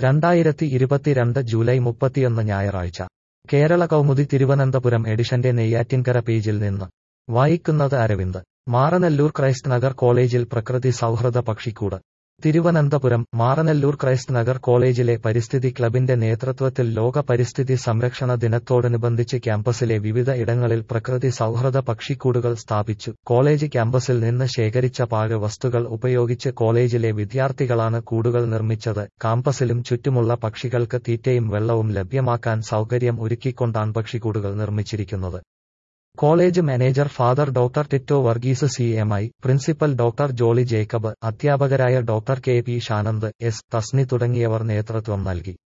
രണ്ടായിരത്തി ഇരുപത്തിരണ്ട് ജൂലൈ മുപ്പത്തിയൊന്ന് ഞായറാഴ്ച കേരള കൗമുദി തിരുവനന്തപുരം എഡിഷന്റെ നെയ്യാറ്റിൻകര പേജിൽ നിന്ന് വായിക്കുന്നത് അരവിന്ദ് മാറനല്ലൂർ ക്രൈസ്റ്റ് നഗർ കോളേജിൽ പ്രകൃതി സൗഹൃദ പക്ഷിക്കൂട് തിരുവനന്തപുരം മാറനല്ലൂർ ക്രൈസ്റ്റ് നഗർ കോളേജിലെ പരിസ്ഥിതി ക്ലബിന്റെ നേതൃത്വത്തിൽ ലോക പരിസ്ഥിതി സംരക്ഷണ ദിനത്തോടനുബന്ധിച്ച് ക്യാമ്പസിലെ വിവിധ ഇടങ്ങളിൽ പ്രകൃതി സൗഹൃദ പക്ഷിക്കൂടുകൾ സ്ഥാപിച്ചു കോളേജ് ക്യാമ്പസിൽ നിന്ന് ശേഖരിച്ച പാഴ് വസ്തുക്കൾ ഉപയോഗിച്ച് കോളേജിലെ വിദ്യാർത്ഥികളാണ് കൂടുകൾ നിർമ്മിച്ചത് കാമ്പസിലും ചുറ്റുമുള്ള പക്ഷികൾക്ക് തീറ്റയും വെള്ളവും ലഭ്യമാക്കാൻ സൗകര്യം ഒരുക്കിക്കൊണ്ടാണ് പക്ഷിക്കൂടുകൾ നിർമ്മിച്ചിരിക്കുന്നത് college manager father doctor Tito Varghese C M I principal doctor Jolly Jacob അധ്യാപകരായ doctor K P Shanand S Tasni തുടങ്ങിയവർ നേതൃത്വം നൽകി